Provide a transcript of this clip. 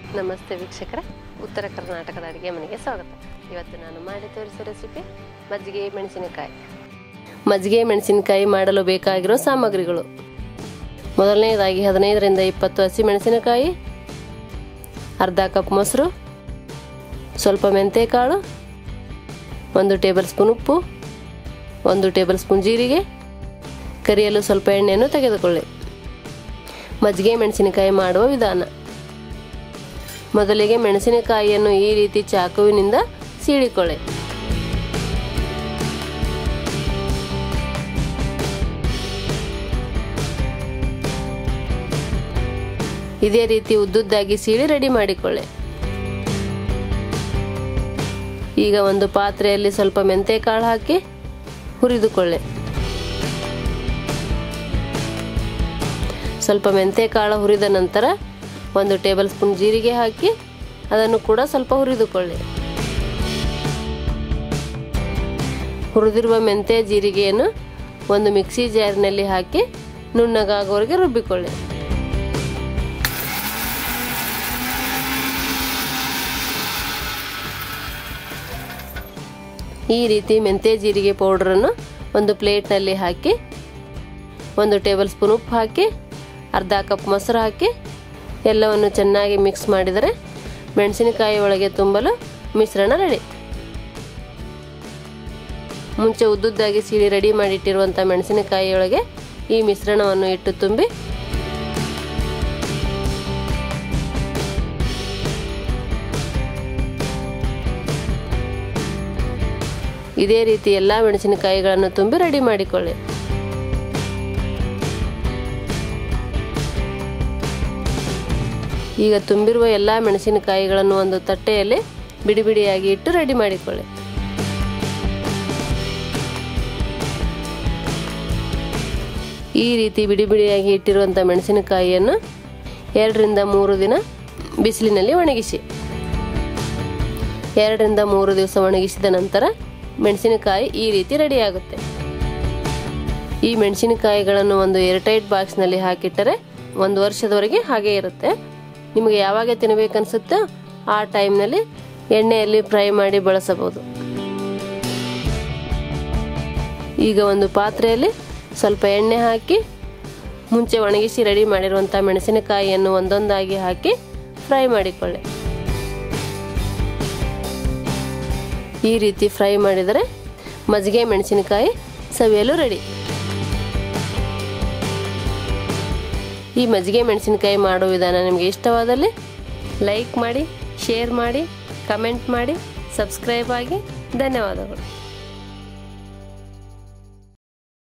ನಮಸ್ತೆ ವೀಕ್ಷಕರ ಉತ್ತರ ಕರ್ನಾಟಕದ ಅಡುಗೆ ಮನೆಗೆ ಸ್ವಾಗತ ಇವತ್ತು ನಾನು ಮಾಡಿ ತೋರಿಸೋ ರೆಸಿಪಿ ಮಜ್ಜಿಗೆ ಮೆಣಸಿನಕಾಯಿ ಮಜ್ಜಿಗೆ ಮೆಣಸಿನಕಾಯಿ ಮಾಡಲು ಬೇಕಾಗಿರೋ ಸಾಮಗ್ರಿಗಳು ಮೊದಲನೇದಾಗಿ ಹದಿನೈದರಿಂದ ಇಪ್ಪತ್ತು ಹಸಿ ಮೆಣಸಿನಕಾಯಿ ಅರ್ಧ ಕಪ್ ಮೊಸರು ಸ್ವಲ್ಪ ಮೆಂತೆಕಾಳು ಒಂದು ಟೇಬಲ್ ಸ್ಪೂನ್ ಉಪ್ಪು ಒಂದು ಟೇಬಲ್ ಸ್ಪೂನ್ ಜೀರಿಗೆ ಕರಿಯಲು ಸ್ವಲ್ಪ ಎಣ್ಣೆಯನ್ನು ತೆಗೆದುಕೊಳ್ಳಿ ಮಜ್ಜಿಗೆ ಮೆಣಸಿನಕಾಯಿ ಮಾಡುವ ವಿಧಾನ ಮೊದಲಿಗೆ ಮೆಣಸಿನಕಾಯಿಯನ್ನು ಈ ರೀತಿ ಚಾಕುವಿನಿಂದ ಸೀಳಿಕೊಳ್ಳಿ ಇದೇ ರೀತಿ ಉದ್ದುದ್ದಾಗಿ ಸೀಳಿ ರೆಡಿ ಮಾಡಿಕೊಳ್ಳಿ ಈಗ ಒಂದು ಪಾತ್ರೆಯಲ್ಲಿ ಸ್ವಲ್ಪ ಮೆಂತೆಕಾಳು ಹಾಕಿ ಹುರಿದುಕೊಳ್ಳಿ ಸ್ವಲ್ಪ ಮೆಂತೆಕಾಳು ಹುರಿದ ನಂತರ ಒಂದು ಟೇಬಲ್ ಸ್ಪೂನ್ ಜೀರಿಗೆ ಹಾಕಿ ಅದನ್ನು ಕೂಡ ಸ್ವಲ್ಪ ಹುರಿದುಕೊಳ್ಳಿ ಹುರಿದಿರುವ ಮೆಂತೆ ಜೀರಿಗೆಯನ್ನು ಒಂದು ಮಿಕ್ಸಿ ಜಾರಿನಲ್ಲಿ ಹಾಕಿ ನುಣ್ಣಗಾಗೋವರೆಗೆ ರುಬ್ಬಿಕೊಳ್ಳಿ ಈ ರೀತಿ ಮೆಂತೆ ಜೀರಿಗೆ ಪೌಡ್ರನ್ನು ಒಂದು ಪ್ಲೇಟ್ನಲ್ಲಿ ಹಾಕಿ ಒಂದು ಟೇಬಲ್ ಸ್ಪೂನ್ ಉಪ್ಪು ಹಾಕಿ ಅರ್ಧ ಕಪ್ ಮೊಸರು ಹಾಕಿ ಎಲ್ಲವನ್ನು ಚೆನ್ನಾಗಿ ಮಿಕ್ಸ್ ಮಾಡಿದರೆ ಮೆಣಸಿನಕಾಯಿ ಒಳಗೆ ತುಂಬಲು ಮಿಶ್ರಣ ರೆಡಿ ಮುಂಚೆ ಉದ್ದುದ್ದಾಗಿ ಸೀಳಿ ರೆಡಿ ಮಾಡಿಟ್ಟಿರುವಂಥ ಮೆಣಸಿನಕಾಯಿಯೊಳಗೆ ಈ ಮಿಶ್ರಣವನ್ನು ಇಟ್ಟು ತುಂಬಿ ಇದೇ ರೀತಿ ಎಲ್ಲ ಮೆಣಸಿನಕಾಯಿಗಳನ್ನು ತುಂಬಿ ರೆಡಿ ಮಾಡಿಕೊಳ್ಳಿ ಈಗ ತುಂಬಿರುವ ಎಲ್ಲ ಮೆಣಸಿನಕಾಯಿಗಳನ್ನು ಒಂದು ತಟ್ಟೆಯಲ್ಲಿ ಬಿಡಿ ಬಿಡಿಯಾಗಿ ಇಟ್ಟು ರೆಡಿ ಮಾಡಿಕೊಳ್ಳಿ ಈ ರೀತಿ ಬಿಡಿ ಬಿಡಿಯಾಗಿ ಇಟ್ಟಿರುವಂಥ ಮೆಣಸಿನಕಾಯಿಯನ್ನು ಎರಡರಿಂದ ಮೂರು ದಿನ ಬಿಸಿಲಿನಲ್ಲಿ ಒಣಗಿಸಿ ಎರಡರಿಂದ ಮೂರು ದಿವಸ ಒಣಗಿಸಿದ ನಂತರ ಮೆಣಸಿನಕಾಯಿ ಈ ರೀತಿ ರೆಡಿಯಾಗುತ್ತೆ ಈ ಮೆಣಸಿನಕಾಯಿಗಳನ್ನು ಒಂದು ಏರ್ಟೈಟ್ ಬಾಕ್ಸ್ನಲ್ಲಿ ಹಾಕಿಟ್ಟರೆ ಒಂದು ವರ್ಷದವರೆಗೆ ಹಾಗೆ ಇರುತ್ತೆ ನಿಮಗೆ ಯಾವಾಗ ತಿನ್ನಬೇಕನ್ಸುತ್ತೋ ಆ ಟೈಮ್ನಲ್ಲಿ ಎಣ್ಣೆಯಲ್ಲಿ ಫ್ರೈ ಮಾಡಿ ಬಳಸಬಹುದು ಈಗ ಒಂದು ಪಾತ್ರೆಯಲ್ಲಿ ಸ್ವಲ್ಪ ಎಣ್ಣೆ ಹಾಕಿ ಮುಂಚೆ ಒಣಗಿಸಿ ರೆಡಿ ಮಾಡಿರುವಂಥ ಮೆಣಸಿನಕಾಯಿಯನ್ನು ಒಂದೊಂದಾಗಿ ಹಾಕಿ ಫ್ರೈ ಮಾಡಿಕೊಳ್ಳಿ ಈ ರೀತಿ ಫ್ರೈ ಮಾಡಿದರೆ ಮಜ್ಜಿಗೆ ಮೆಣಸಿನಕಾಯಿ ಸವಿಯಲು ರೆಡಿ ಈ ಮಜ್ಜಿಗೆ ಮೆಣಸಿನಕಾಯಿ ಮಾಡೋ ವಿಧಾನ ನಿಮಗೆ ಇಷ್ಟವಾದಲ್ಲಿ ಲೈಕ್ ಮಾಡಿ ಶೇರ್ ಮಾಡಿ ಕಮೆಂಟ್ ಮಾಡಿ ಸಬ್ಸ್ಕ್ರೈಬ್ ಆಗಿ ಧನ್ಯವಾದಗಳು